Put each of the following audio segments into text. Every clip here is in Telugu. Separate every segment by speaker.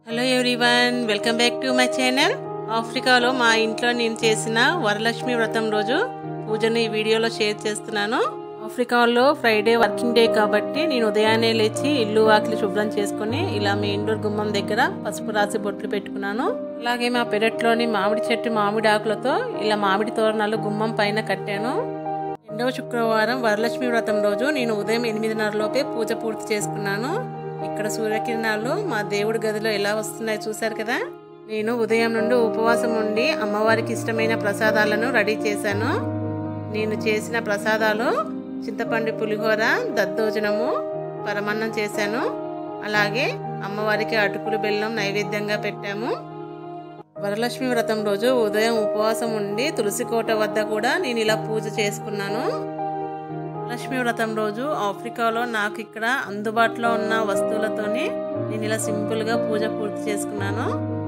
Speaker 1: hello everyone welcome back to my channel ఆఫ్రికాలో మా ఇంట్లో నేను చేసిన వరలక్ష్మి వ్రతం రోజు పూజను ఈ వీడియోలో షేర్ చేస్తున్నాను ఆఫ్రికాలో ఫ్రైడే వర్కింగ్ డే కాబట్టి నేను ఉదయాన్నే లేచి ఇల్లు వాకిలి శుభ్రం చేసుకుని ఇలా మీ ఇండోర్ గుమ్మం దగ్గర పసుపు రాసి బొట్లు పెట్టుకున్నాను అలాగే మా పెరట్లోని మామిడి చెట్టు మామిడి ఆకులతో ఇలా మామిడి తోరణాలు గుమ్మం పైన కట్టాను రెండవ శుక్రవారం వరలక్ష్మి వ్రతం రోజు నేను ఉదయం ఎనిమిదిన్నర లోపే పూజ పూర్తి చేసుకున్నాను ఇక్కడ సూర్యకిరణాలు మా దేవుడి గదిలో ఎలా వస్తున్నాయో చూశారు కదా నేను ఉదయం నుండి ఉపవాసం ఉండి అమ్మవారికి ఇష్టమైన ప్రసాదాలను రెడీ చేశాను నేను చేసిన ప్రసాదాలు చింతపండు పులిహోర దద్దోజనము పరమన్నం చేశాను అలాగే అమ్మవారికి అటుకులు బెల్లం నైవేద్యంగా పెట్టాము వరలక్ష్మి వ్రతం రోజు ఉదయం ఉపవాసం ఉండి తులసి కోట వద్ద కూడా నేను ఇలా పూజ చేసుకున్నాను లక్ష్మీ వ్రతం రోజు ఆఫ్రికాలో నాకు ఇక్కడ అందుబాటులో ఉన్న వస్తువులతోనే నేను ఇలా సింపుల్గా పూజ పూర్తి చేసుకున్నాను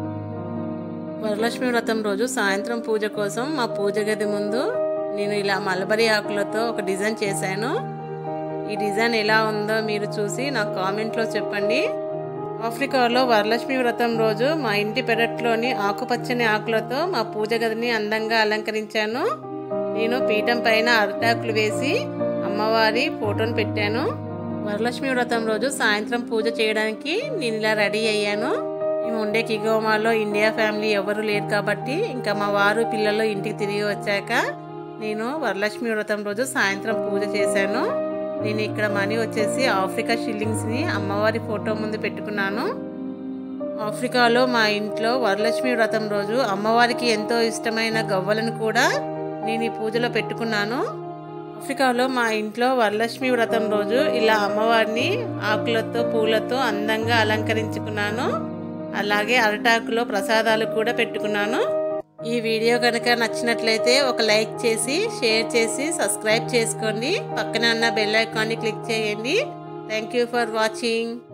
Speaker 1: వరలక్ష్మి వ్రతం రోజు సాయంత్రం పూజ కోసం మా పూజ గది ముందు నేను ఇలా మలబరీ ఆకులతో ఒక డిజైన్ చేశాను ఈ డిజైన్ ఎలా ఉందో మీరు చూసి నాకు కామెంట్లో చెప్పండి ఆఫ్రికాలో వరలక్ష్మి వ్రతం రోజు మా ఇంటి పెరట్లోని ఆకుపచ్చని ఆకులతో మా పూజ గదిని అందంగా అలంకరించాను నేను పీఠం పైన అరటాకులు వేసి అమ్మవారి ఫోటోను పెట్టాను వరలక్ష్మి వ్రతం రోజు సాయంత్రం పూజ చేయడానికి నేను ఇలా రెడీ అయ్యాను మేము ఉండే కిగోమాలో ఇండియా ఫ్యామిలీ ఎవరు లేరు కాబట్టి ఇంకా మా వారు పిల్లలు ఇంటికి తిరిగి వచ్చాక నేను వరలక్ష్మి వ్రతం రోజు సాయంత్రం పూజ చేశాను నేను ఇక్కడ మనీ వచ్చేసి ఆఫ్రికా షిల్లింగ్స్ని అమ్మవారి ఫోటో ముందు పెట్టుకున్నాను ఆఫ్రికాలో మా ఇంట్లో వరలక్ష్మి వ్రతం రోజు అమ్మవారికి ఎంతో ఇష్టమైన గవ్వలను కూడా నేను ఈ పూజలో పెట్టుకున్నాను ఆఫ్రికాలో మా ఇంట్లో వరలక్ష్మి వ్రతం రోజు ఇలా అమ్మవారిని ఆకులతో పూలతో అందంగా అలంకరించుకున్నాను అలాగే అరటాకులో ప్రసాదాలు కూడా పెట్టుకున్నాను ఈ వీడియో కనుక నచ్చినట్లయితే ఒక లైక్ చేసి షేర్ చేసి సబ్స్క్రైబ్ చేసుకోండి పక్కన ఉన్న బెల్ ఐకాన్ని క్లిక్ చేయండి థ్యాంక్ యూ ఫర్ వాచింగ్